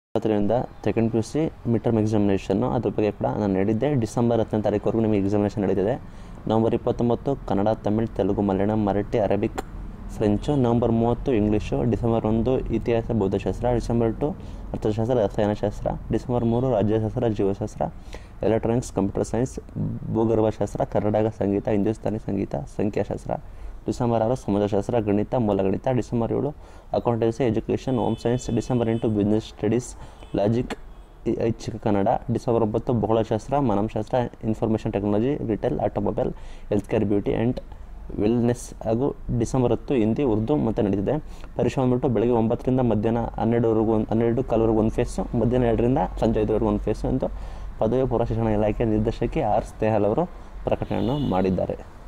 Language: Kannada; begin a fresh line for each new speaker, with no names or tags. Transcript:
ಇಪ್ಪತ್ತರಿಂದ second P U C mid term ಎಕ್ಸಾಮಿನೇಷನ್ನು ಅದ್ರ ಬಗ್ಗೆ ಕೂಡ ನಾನು ಹೇಳಿದ್ದೆ ಡಿಸೆಂಬರ್ ಹತ್ತನೇ ತಾರೀಕುವರೆಗೂ ನಿಮಗೆ ಎಕ್ಸಾಮಿನೇಷನ್ ನಡೀತಿದೆ ನವಂಬರ್ ಇಪ್ಪತ್ತೊಂಬತ್ತು Kannada Tamil Telugu Malayalam Marathi Arabic French November ಮೂವತ್ತು ಇಂಗ್ಲೀಷು ಡಿಸೆಂಬರ್ ಒಂದು ಇತಿಹಾಸ ಭೌತಶಾಸ್ತ್ರ ಡಿಸೆಂಬರ್ ಟು ಅರ್ಥಶಾಸ್ತ್ರ ರಸಾಯನಶಾಸ್ತ್ರ ಡಿಸೆಂಬರ್ ಮೂರು ರಾಜ್ಯಶಾಸ್ತ್ರ ಜೀವಶಾಸ್ತ್ರ ಎಲೆಕ್ಟ್ರಾನಿಕ್ಸ್ ಕಂಪ್ಯೂಟರ್ ಸೈನ್ಸ್ ಭೂಗರ್ಭಶಾಸ್ತ್ರ ಕರ್ನಾಟಕ ಸಂಗೀತ ಹಿಂದೂಸ್ತಾನಿ ಸಂಗೀತ ಸಂಖ್ಯಾಶಾಸ್ತ್ರ ಡಿಸೆಂಬರ್ ಆರು ಸಮಾಜಶಾಸ್ತ್ರ ಗಣಿತ ಮೂಲಗಣಿತ ಡಿಸೆಂಬರ್ ಏಳು accountancy education home science December ಎಂಟು ಬಿಸ್ನೆಸ್ ಸ್ಟಡೀಸ್ ಲಾಜಿಕ್ ಐ- ಐಚ್ಛಿಕ ಕನ್ನಡ ಡಿಸೆಂಬರ್ ಒಂಬತ್ತು ಭೂಗೋಳಶಾಸ್ತ್ರ ಮಾನವಶಾಸ್ತ್ರ information technology retail automobile health care beauty and wellness ಹಾಗೂ ಡಿಸೆಂಬರ್ ಹತ್ತು ಹಿಂದಿ ಉರ್ದು ಮತ್ತು ನಡೀತಿದೆ ಪರೀಕ್ಷೆ ಬಂದ್ಬಿಟ್ಟು ಬೆಳಗ್ಗೆ ಒಂಬತ್ತರಿಂದ ಮಧ್ಯಾಹ್ನ ಹನ್ನೆರಡುವರೆಗೂ ಒಂದು ಹನ್ನೆರಡು ಕಾಲವರೆಗೂ ಒಂದು ಫೇಸು ಮಧ್ಯಾಹ್ನ ಎರಡರಿಂದ ಸಂಜೆ ಐದರವರೆಗೂ ಒಂದು ಫೇಸು ಅಂತ ಪದವಿ ಪೂರ್ವ ಶಿಕ್ಷಣ ಇಲಾಖೆ ನಿರ್ದೇಶಕಿ ಆರ್ ಸ್ನೇಹಲ್ ಅವರು ಪ್ರಕಟಣೆಯನ್ನು ಮಾಡಿದ್ದಾರೆ